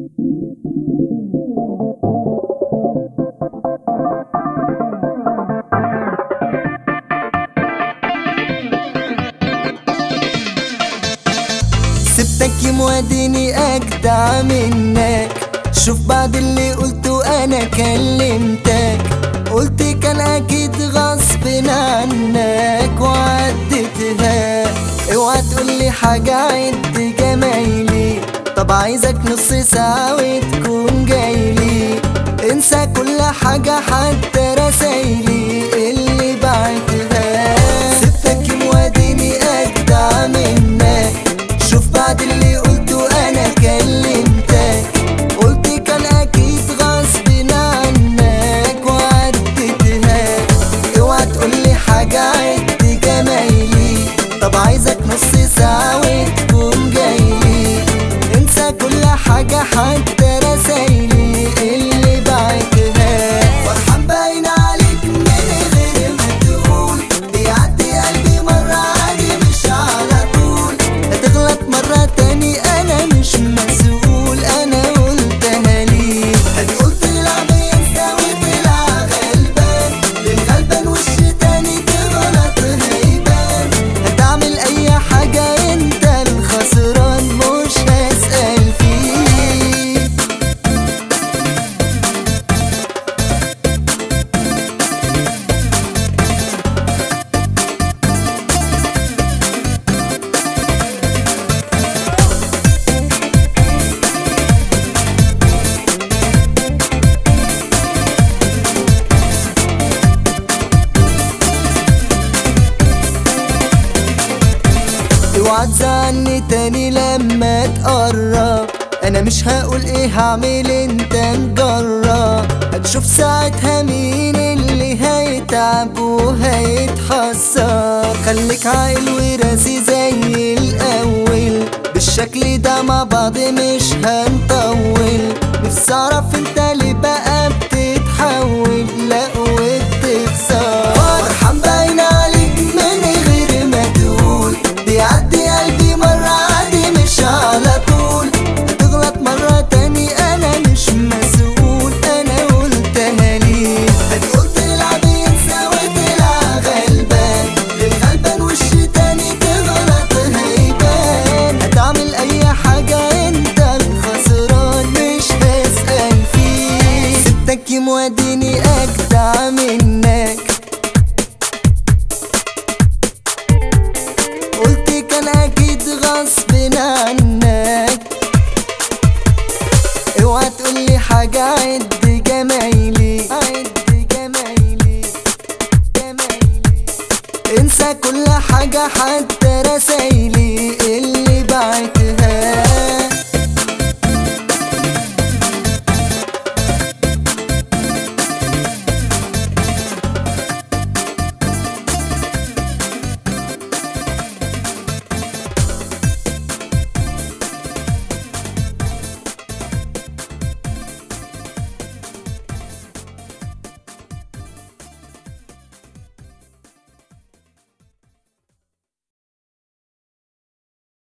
سبتك يموديني اجدع منك شوف بعد اللي قلته انا كلمتك قلت كان اكيد غصب عنك وعدتها اوعى تقولي حاجة عد جمايلي طب عايزك نص ساعة وتكون جايلي انسى كل حاجة حتى رسايلي اللي بعتها سبتك يموديني اجدع منك شوف بعد اللي قلته انا كلمتك قلت كان اكيد غصب عنك وعدتها اوعى تقولي حاجة عد جمايلي طب عايزك نص ساعة وتكون جايلي انسى كل حاجة حتى رسايلي اللي بعتها فرحان باين عليك من غير ما تقول بيعدي قلبي مرة عادي مش على طول هتغلط مرة تاني انا مش مسؤول انا قلتها ليك هتقول تلعب ينسى وتلعب غلبان للغلبان وش تاني تغلط هيبان هتعمل اي حاجة انت الخسران مش هسأل فيك اوعى تزعلني تاني لما تقرب انا مش هقول ايه هعمل انت نجرب هتشوف ساعتها مين اللي هيتعب وهيتحسر خليك عاقل وراسي زي الاول بالشكل ده مع بعض مش هنطول نفسي اعرف انت ليه بقى بتتحول لا وبتخسر فرحان باين عليك من غير ما تقول بيعدي قلبي مرة عادي مش على طول هتغلط مرة تاني أنا مش مسؤول أنا قلتها ليه هتقول تلعب ينسى وتلعب غلبان للغلبان وش تاني تغلط هيبان هتعمل أي حاجة أنت الخسران مش هسأل فيك سبتك يموديني أجدع منك قلت كان اكيد غصب عنك اوعى تقولي حاجة عد جمايلي عد جمايلي جمايلي انسى كل حاجة حتى رسايلي اللي بعتها